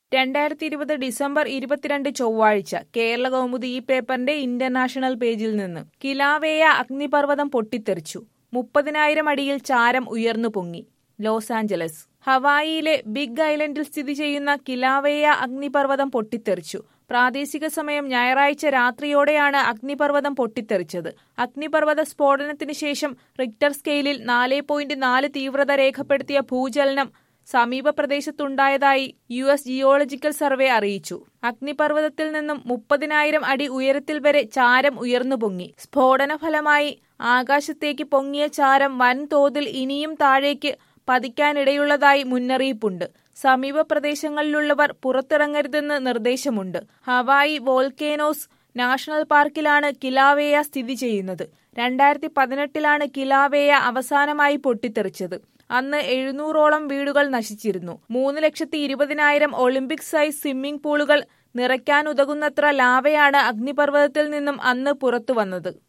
രണ്ടായിരത്തി ഇരുപത് ഡിസംബർ ഇരുപത്തിരണ്ട് ചൊവ്വാഴ്ച കേരള കൗമുദി ഈ പേപ്പറിന്റെ ഇന്റർനാഷണൽ പേജിൽ നിന്ന് കിലാവേയ അഗ്നിപർവ്വതം പൊട്ടിത്തെറിച്ചു മുപ്പതിനായിരം അടിയിൽ ചാരം ഉയർന്നു പൊങ്ങി ലോസ് ആഞ്ചലസ് ഹവായിയിലെ ബിഗ് ഐലൻഡിൽ സ്ഥിതി ചെയ്യുന്ന കിലാവേയ അഗ്നിപർവ്വതം പൊട്ടിത്തെറിച്ചു പ്രാദേശിക സമയം ഞായറാഴ്ച രാത്രിയോടെയാണ് അഗ്നിപർവ്വതം പൊട്ടിത്തെറിച്ചത് അഗ്നിപർവ്വത സ്ഫോടനത്തിന് ശേഷം റിക്ടർ സ്കെയിലിൽ നാല് പോയിന്റ് നാല് തീവ്രത രേഖപ്പെടുത്തിയ ഭൂചലനം സമീപ പ്രദേശത്തുണ്ടായതായി യു എസ് ജിയോളജിക്കൽ സർവേ അറിയിച്ചു അഗ്നിപർവ്വതത്തിൽ നിന്നും മുപ്പതിനായിരം അടി ഉയരത്തിൽ വരെ ചാരം ഉയർന്നു പൊങ്ങി സ്ഫോടന ഫലമായി ആകാശത്തേക്ക് പൊങ്ങിയ ചാരം വൻതോതിൽ ഇനിയും താഴേക്ക് പതിക്കാനിടയുള്ളതായി മുന്നറിയിപ്പുണ്ട് സമീപ പ്രദേശങ്ങളിലുള്ളവർ പുറത്തിറങ്ങരുതെന്ന് നിർദ്ദേശമുണ്ട് ഹവായി വോൾക്കേനോസ് നാഷണൽ പാർക്കിലാണ് കിലാവേയ സ്ഥിതി ചെയ്യുന്നത് രണ്ടായിരത്തി പതിനെട്ടിലാണ് കിലാവേയ അവസാനമായി പൊട്ടിത്തെറിച്ചത് അന്ന് എഴുന്നൂറോളം വീടുകൾ നശിച്ചിരുന്നു മൂന്ന് ലക്ഷത്തി ഇരുപതിനായിരം ഒളിമ്പിക് സൈസ് സ്വിമ്മിംഗ് പൂളുകൾ നിറയ്ക്കാനുതകുന്നത്ര ലാവയാണ് അഗ്നിപർവ്വതത്തിൽ നിന്നും അന്ന് പുറത്തുവന്നത്